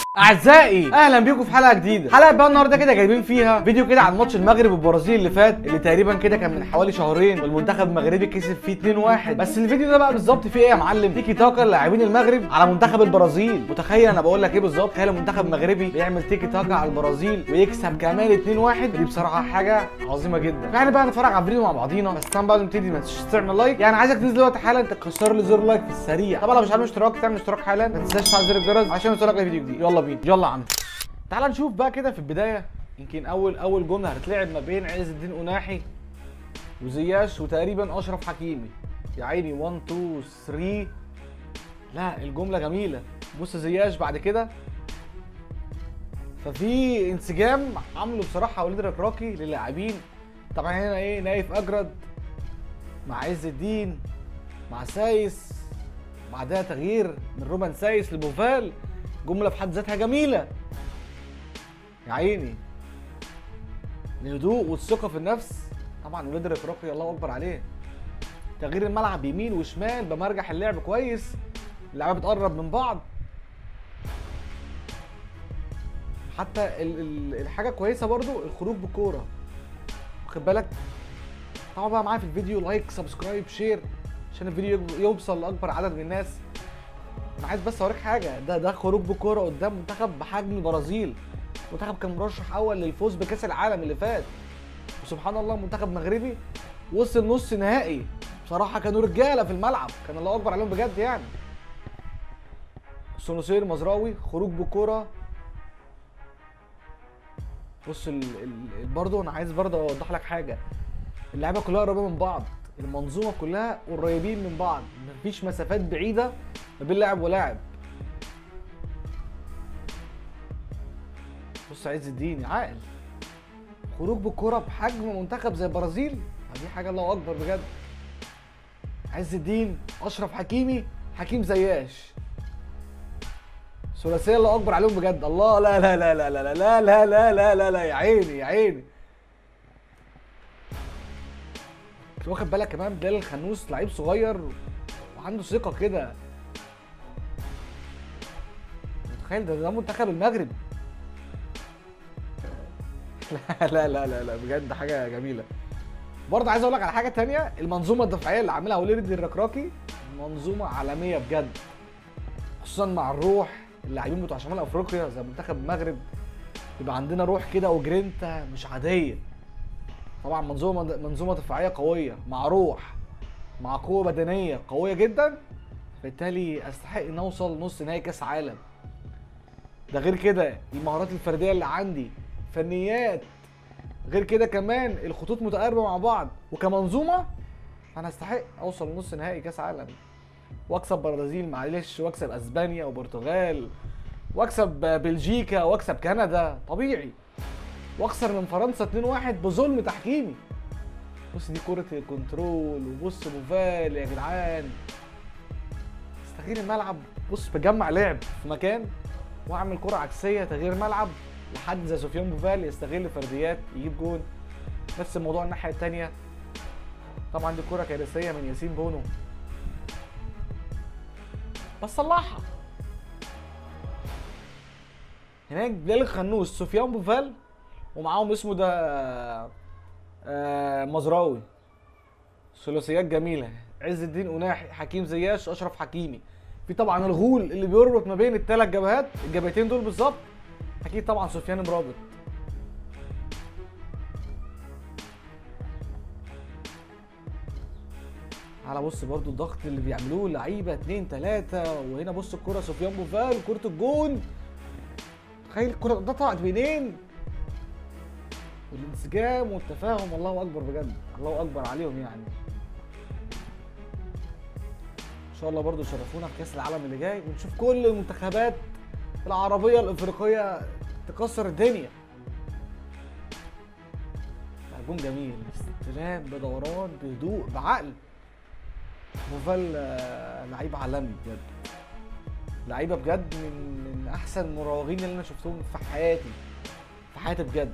اعزائي اهلا بيكم في حلقه جديده حلقه بقى النهارده كده جايبين فيها فيديو كده عن ماتش المغرب والبرازيل اللي فات اللي تقريبا كده كان من حوالي شهرين والمنتخب المغربي كسب فيه 2-1 بس الفيديو ده بقى بالظبط فيه ايه يا معلم تيكي تاكا لاعبين المغرب على منتخب البرازيل متخيل انا بقول لك ايه بالظبط تخيل المنتخب المغربي بيعمل تيكي تاكا على البرازيل ويكسب كمان 2-1 دي بصراحه حاجه عظيمه جدا يعني بقى نتفرج على الفيديو مع بعضينا بس طبعا بعد ما نبتدي ما تنساش تعمل لايك يعني عايزك تنزل دلوقتي حالا تكسر لي زر لايك في السريع طبعا لو مش عامل اشتراك تعمل اشتراك حالا ما تنساش تفعل زر الجرس عشان يوصلك لفيديو جديد يلا بينا يلا يا عم تعال نشوف بقى كده في البدايه يمكن اول اول جمله هتتلعب ما بين عز الدين قناحي وزياش وتقريبا اشرف حكيمي يا عيني 1 2 3 لا الجمله جميله بص زياش بعد كده ففي انسجام عملوا بصراحه وليد ركراكي للاعبين طبعا هنا ايه نايف اجرد مع عز الدين مع سايس بعدها تغيير من رومان سايس لبوفال جمله في حد ذاتها جميله يا عيني الهدوء والثقه في النفس طبعا وليد ركراكي الله اكبر عليه تغيير الملعب يمين وشمال بمرجح اللعب كويس اللعيبه بتقرب من بعض حتى ال ال الحاجه كويسه برضو الخروج بالكوره واخد بالك طبعا بقى معايا في الفيديو لايك سبسكرايب شير عشان الفيديو يوصل لاكبر عدد من الناس انا عايز بس اوريك حاجه ده ده خروج بالكوره قدام منتخب بحجم البرازيل منتخب كان مرشح اول للفوز بكاس العالم اللي فات وسبحان الله منتخب مغربي وصل نص نهائي بصراحه كانوا رجاله في الملعب كان الله اكبر عليهم بجد يعني سونوسير مزراوي خروج بالكوره بص ال... ال... برضه انا عايز برضه اوضح لك حاجه اللعيبه كلها قريبه من بعض المنظومه كلها قريبين من بعض مفيش مسافات بعيده ما بين لاعب ولاعب بص عز الدين عاقل خروج بالكرة بحجم منتخب زي البرازيل دي حاجة الله أكبر بجد عز الدين أشرف حكيمي حكيم زياش ثلاثية الله أكبر عليهم بجد الله لا لا لا لا لا لا لا لا لا لا لا يا عيني يا عيني واخد بالك كمان بلال الخنوس لعيب صغير وعنده ثقة كده تخيل ده ده منتخب المغرب لا لا لا لا لا بجد حاجه جميله برضه عايز اقول لك على حاجه تانية المنظومه الدفاعيه اللي عاملها وليد الركراكي منظومه عالميه بجد خصوصا مع الروح اللاعبين بتوع شمال افريقيا زي منتخب المغرب يبقى عندنا روح كده وجرينتا مش عاديه طبعا منظومه منظومه دفاعيه قويه مع روح مع قوه بدنيه قويه جدا بالتالي استحق ان اوصل نص نهائي كاس عالم ده غير كده المهارات الفرديه اللي عندي فنيات غير كده كمان الخطوط متقاربه مع بعض وكمنظومه انا استحق اوصل لنص نهائي كاس عالم واكسب برازيل معلش واكسب اسبانيا وبرتغال واكسب بلجيكا واكسب كندا طبيعي واخسر من فرنسا 2-1 بظلم تحكيمي بص دي كرة كنترول وبص موفال يا جدعان استغير الملعب بص بجمع لعب في مكان واعمل كرة عكسية تغيير ملعب لحد زي سفيان بوفال يستغل فرديات يجيب جون نفس الموضوع الناحيه الثانيه طبعا دي كره كارثيه من ياسين بونو بس صلحها هناك بلال الخنوس سفيان بوفال ومعاهم اسمه ده آه مزراوي ثلاثيات جميله عز الدين قناحي حكيم زياش اشرف حكيمي في طبعا الغول اللي بيربط ما بين الثلاث جبهات الجبهتين دول بالظبط اكيد طبعا سفيان مرابط على بص برضو الضغط اللي بيعملوه اللعيبه اتنين تلاته وهنا بص الكره سفيان بوفال كره الجون تخيل الكره ده طلعت منين والانسجام والتفاهم الله اكبر بجد الله اكبر عليهم يعني ان شاء الله برضو يشرفونا في كاس العالم اللي جاي ونشوف كل المنتخبات العربية الإفريقية تكسر الدنيا هجوم جميل استلام بدوران بهدوء بعقل موفال لعيب عالمي بجد لعيبه بجد من من احسن المراوغين اللي انا شفتهم في حياتي في حياتي بجد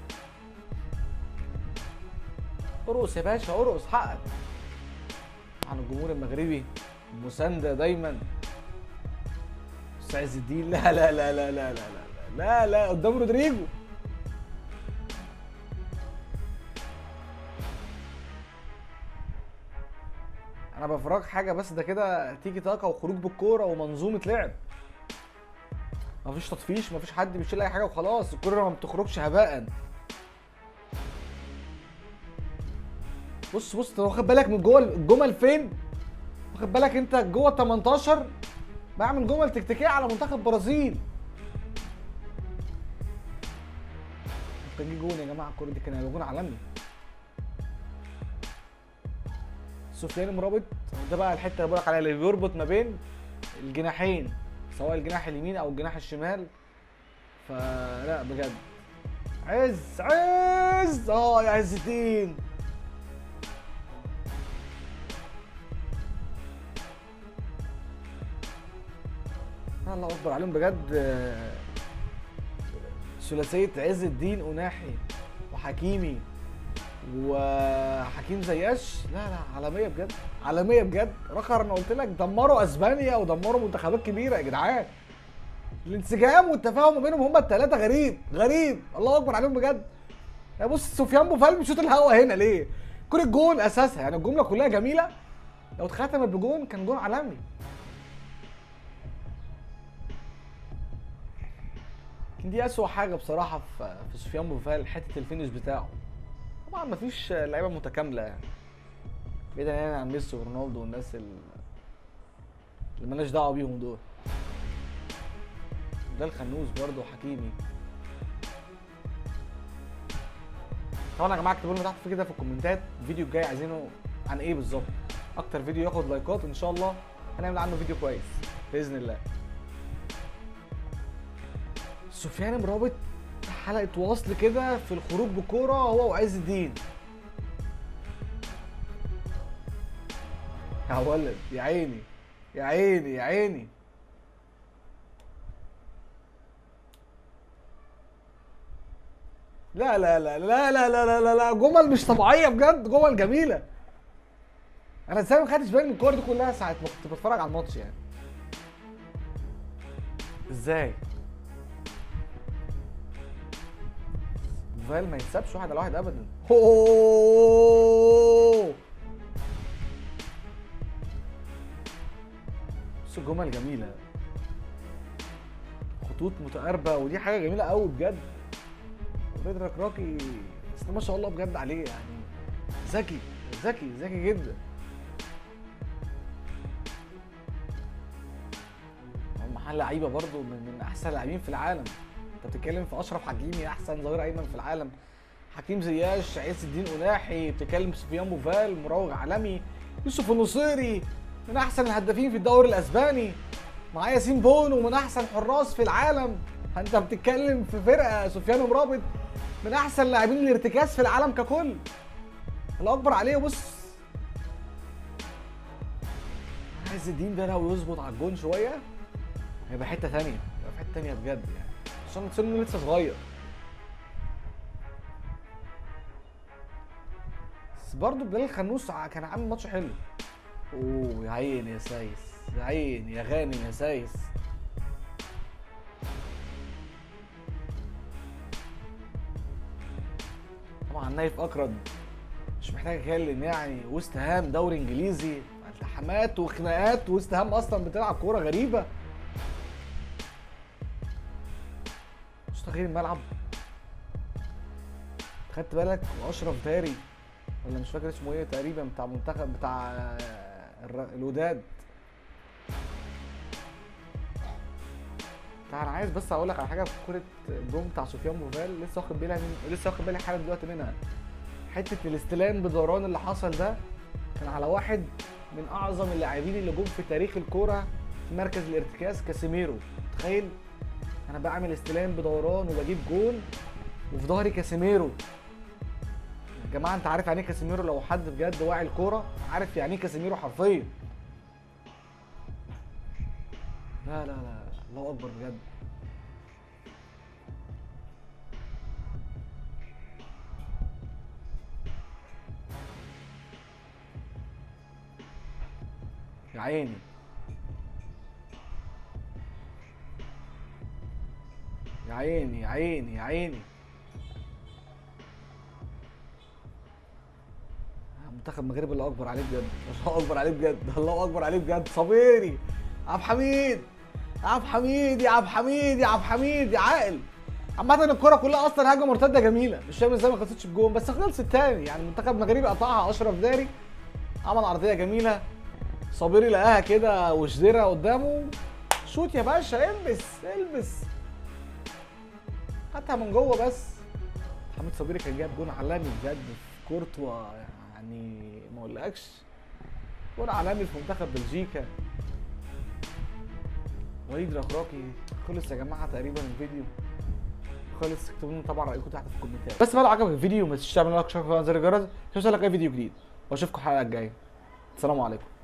ارقص يا باشا ارقص حقك عن الجمهور المغربي مساندة دايما بص عز الدين لا لا لا لا لا لا لا لا لا قدام رودريجو انا بفرجك حاجه بس ده كده تيجي تاكا وخروج بالكوره ومنظومه لعب مفيش تطفيش مفيش حد بيشيل اي حاجه وخلاص الكوره ما بتخرجش هباء بص بص انت واخد بالك من جوه الجمل فين واخد بالك انت جوه ال 18 بعمل جمل تكتيكيه على منتخب برازيل كان جه جون يا جماعه الكوره دي كان هيبقى جون عالمي سفيان مرابط ده بقى الحته اللي بقولك عليها اللي بيربط ما بين الجناحين سواء الجناح اليمين او الجناح الشمال فلا بجد عز عز اه يا عز الدين الله اكبر عليهم بجد آه، ثلاثيه عز الدين اناحي وحكيمي وحكيم زياش لا لا عالميه بجد عالميه بجد رخر انا قلت لك دمروا اسبانيا ودمروا منتخبات كبيره يا جدعان الانسجام والتفاهم ما بينهم هما الثلاثه غريب غريب الله اكبر عليهم بجد يا بص سفيان بوفال بيشوط الهوا هنا ليه كل الجون اساسها يعني الجمله كلها جميله لو اتختمت بجون كان جون عالمي يمكن دي اسوأ حاجه بصراحه في في سفيان بوفال حته الفينش بتاعه طبعا مفيش لعيبه متكامله يعني بعيدا يعني عن ميسي ورونالدو والناس ال- اللي مالناش دعوه بيهم دول ده الخنوس برضه وحكيمي طبعا يا جماعه اكتبوا لنا تحت في كده في الكومنتات الفيديو الجاي عايزينه عن ايه بالظبط اكتر فيديو ياخد لايكات ان شاء الله هنعمل عنه فيديو كويس باذن الله سفيان مرابط حلقه وصل كده في الخروج بكوره هو وعز الدين يا ولد يا عيني يا عيني يا عيني لا لا لا لا لا لا لا لا لا جمل مش طبيعيه بجد جمل جميله انا ازاي ما خدتش بالي من الكور دي كلها ساعه ما كنت بتفرج على الماتش يعني ازاي فال ما يتسابش واحد على واحد ابدا أوه! بص الجمل جميله خطوط متقاربه ودي حاجه جميله قوي بجد وليد ركراكي بس ما شاء الله بجد عليه يعني ذكي ذكي ذكي جدا هم حال لعيبه برضو من, من احسن لاعبين في العالم انت بتتكلم في اشرف حكيمي احسن ظهير ايمن في العالم حكيم زياش عز الدين اناحي بتتكلم في سفيان بوفال مراوغ عالمي يوسف النصيري من احسن الهدافين في الدوري الاسباني مع ياسين بونو من احسن حراس في العالم انت بتتكلم في فرقه سفيان مرابط من احسن لاعبين الارتكاز في العالم ككل الله اكبر عليه بص عز الدين ده لو يظبط على الجون شويه هيبقى حته ثانيه هيبقى في حته ثانيه بجد يعني عشان سنه لسه صغير بس برضه بلال الخنوس ع- كان عامل ماتش حلو اوه يا عيني يا سايس يا عيني يا غانم يا سايس طبعا نايف اكرد مش محتاج اتكلم يعني وست هام دوري انجليزي التحامات وخناقات وست هام اصلا بتلعب كوره غريبه مش تغيير الملعب خدت بالك واشرف داري ولا مش فاكر اسمه ايه تقريبا بتاع منتخب بتاع آه، الر- الوداد تعال انا عايز بس اقول لك على حاجه في كوره الجون بتاع سفيان بوفال لسه واخد بالي من... لسه واخد بالي حالا دلوقتي منها حته الاستلام بدوران اللي حصل ده كان على واحد من اعظم اللاعبين اللي جم في تاريخ الكوره في مركز الارتكاز كاسيميرو تخيل انا بعمل استلام بدوران وبجيب جون وفي ظهري كاسيميرو يا جماعه انت عارف يعني ايه كاسيميرو لو حد بجد واعي الكوره عارف يعني ايه كاسيميرو حرفيا لا لا لا الله اكبر بجد يا عيني يا عيني يا عيني يا عيني منتخب المغرب الله اكبر عليه بجد الله اكبر عليه بجد الله اكبر عليه بجد صبيري عبد الحميد يا عبد الحميد يا عبد الحميد يا عبد الحميد يا عاقل عامة الكرة كلها أصلا هجمة مرتدة جميلة، مش فاهم ازاي ما خلصتش بجون بس خلصت تاني يعني المنتخب المغربي قطعها أشرف داري عمل عرضية جميلة صابري لقاها كده وشديرة قدامه شوت يا باشا البس البس هاتها من جوه بس حميد صابري كان جايب جون عالمي بجد في كورتوا يعني ما اقولكش جون عالمي في منتخب بلجيكا وليد ركراكي خلص يا جماعه تقريبا الفيديو خلص اكتبوا لنا طبعا رايكم تحت في الكومنتات بس بقى لو عجبك الفيديو ما تنساش تعمل لايك وشير وفعل زر الجرس عشان يوصلك اي فيديو جديد واشوفكم الحلقه الجايه السلام عليكم